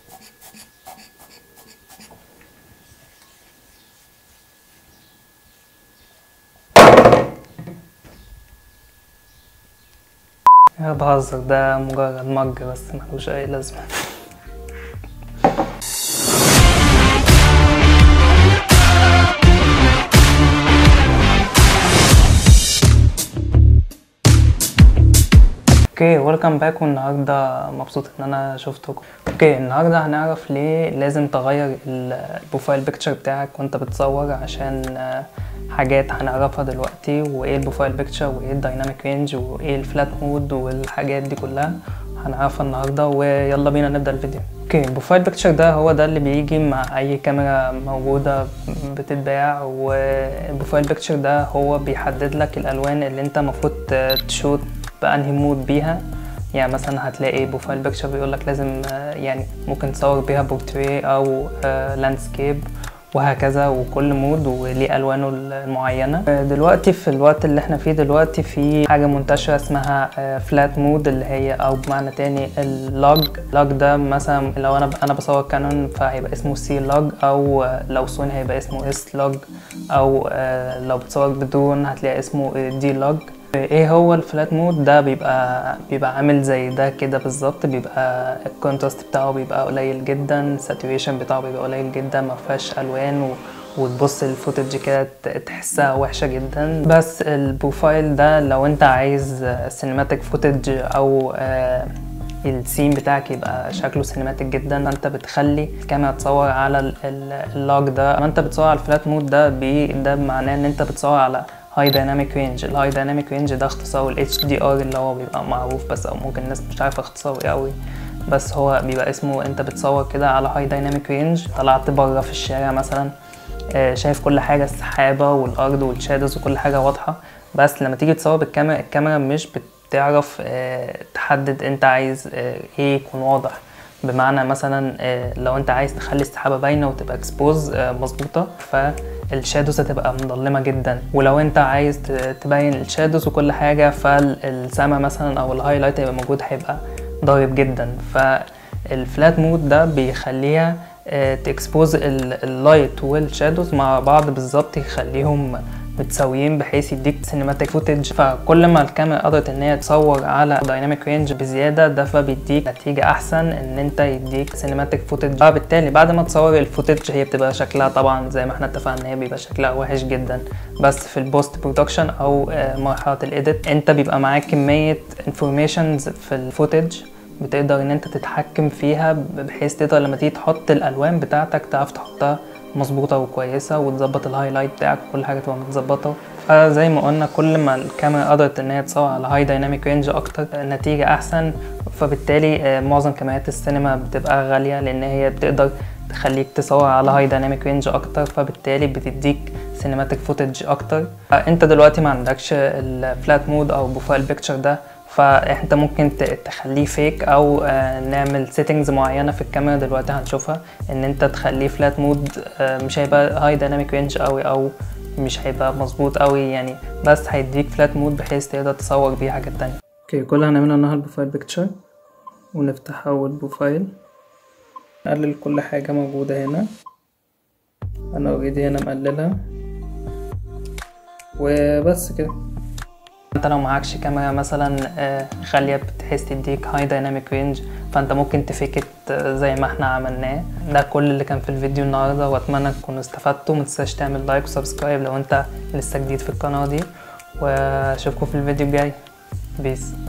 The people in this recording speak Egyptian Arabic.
أنا بهزر ده مجرد مج بس ملوش أي لازمة اوكي ويلكم باك والنهارده مبسوط ان انا شفتكم اوكي النهارده هنعرف ليه لازم تغير البروفايل بيكتشر بتاعك وانت بتصور عشان آه، حاجات هنعرفها دلوقتي وايه البروفايل بيكتشر وايه الدايناميك رينج وايه الفلات مود والحاجات دي كلها هنعرفها النهارده ويلا بينا نبدا الفيديو اوكي البروفايل بيكتشر ده هو ده اللي بيجي مع اي كاميرا موجوده بتتباع والبروفايل بيكتشر ده هو بيحدد لك الالوان اللي انت المفروض تشوت بانهي مود بيها يعني مثلا هتلاقي بروفايل بيكتشر بيقول لك لازم آه، يعني ممكن تصور بيها بورتريه او لاندسكيب وهكذا وكل مود وليه الوانه المعينه آه، دلوقتي في الوقت اللي احنا فيه دلوقتي في حاجه منتشره اسمها فلات مود اللي هي او بمعنى تاني اللوج لوج ده مثلا لو انا انا بصور كانون فهيبقى اسمه سي لوج او آه، لو سوني هيبقى اسمه اس لوج او آه، لو بتصور بدون هتلاقي اسمه دي لوج ايه هو الفلات مود ده بيبقى بيبقى عامل زي ده كده بالظبط بيبقى الكونتراست بتاعه بيبقى قليل جدا الساتوريشن بتاعه بيبقى قليل جدا ما فيهاش الوان و... وتبص الفوتج كده ت- تحسها وحشه جدا بس البروفايل ده لو انت عايز سينماتيك فوتج او آه، السين بتاعك يبقى شكله سينماتيك جدا انت بتخلي الكاميرا تصور على ال- ال- اللوج ده اما انت بتصور على الفلات مود ده بي ده معناه ان انت بتصور على هاي دايناميك رينج الهاي دايناميك رينج ده اختصاره ال HDR اللي هو بيبقى معروف بس او ممكن الناس مش عارفه اختصاره ايه قوي بس هو بيبقى اسمه انت بتصور كده على هاي دايناميك رينج طلعت بره في الشارع مثلا آه، شايف كل حاجه السحابه والارض والشادوز وكل حاجه واضحه بس لما تيجي تصور بالكاميرا الكاميرا مش بتعرف آه، تحدد انت عايز آه، ايه يكون واضح بمعنى مثلا آه، لو انت عايز تخلي السحابه باينه وتبقى اكسبوز مظبوطه فالشادوز هتبقى مظلمه جدا ولو انت عايز ت- تبين الشادوز وكل حاجه فالسما مثلا او الهايلايت هيبقى موجود هيبقى ضارب جدا فالفلات مود ده بيخليها تكسبوز اللايت والشادوز مع بعض بالظبط يخليهم متساويين بحيث يديك سينماتيك فوتج فكل ما الكاميرا قدرت ان هي تصور على دايناميك رينج بزياده ده فبيديك نتيجه احسن ان انت يديك سينماتيك فوتج فبالتالي بعد ما تصور الفوتج هي بتبقى شكلها طبعا زي ما احنا اتفقنا هي بيبقى شكلها وحش جدا بس في البوست برودكشن او آه، مرحله الايديت انت بيبقى معاك كميه انفورميشنز في الفوتج بتقدر ان انت تتحكم فيها بحيث تقدر لما تيجي تحط الالوان بتاعتك تعرف تحطها مظبوطه وكويسه وتظبط الهايلايت بتاعك وكل حاجه تبقى متظبطه فزي ما قلنا كل ما الكاميرا قدرت ان هي تصور على هاي دايناميك رينج اكتر النتيجه احسن فبالتالي آه، معظم كاميرات السينما بتبقى غاليه لان هي بتقدر تخليك تصور على هاي دايناميك رينج اكتر فبالتالي بتديك سينماتيك فوتج اكتر انت دلوقتي ما عندكش الفلات مود او بروفايل بيكتشر ده فانت ممكن ت- تخليه فيك او آه، نعمل سيتنجز معينه في الكاميرا دلوقتي هنشوفها ان انت تخليه فلات مود مش هيبقى هاي دايناميك رينج قوي او مش هيبقى مظبوط قوي يعني بس هيديك فلات مود بحيث تقدر تصور بيه حاجات تانية اوكي كل اللي هنعمله انها البروفايل بيكتشر ونفتح اول بروفايل نقلل كل حاجه موجوده هنا انا اوريدي هنا مقللها وبس كده انت لو معكش كاميرا مثلا آه، خالية بتحس تديك هاي دايناميك رينج فانت ممكن تفكت آه، زي ما احنا عملناه ده كل اللي كان في الفيديو النهارده واتمنى تكونوا استفدتوا متنساش تعمل لايك وسبسكرايب لو انت لسه جديد في القناة دي واشوفكم في الفيديو الجاي بيس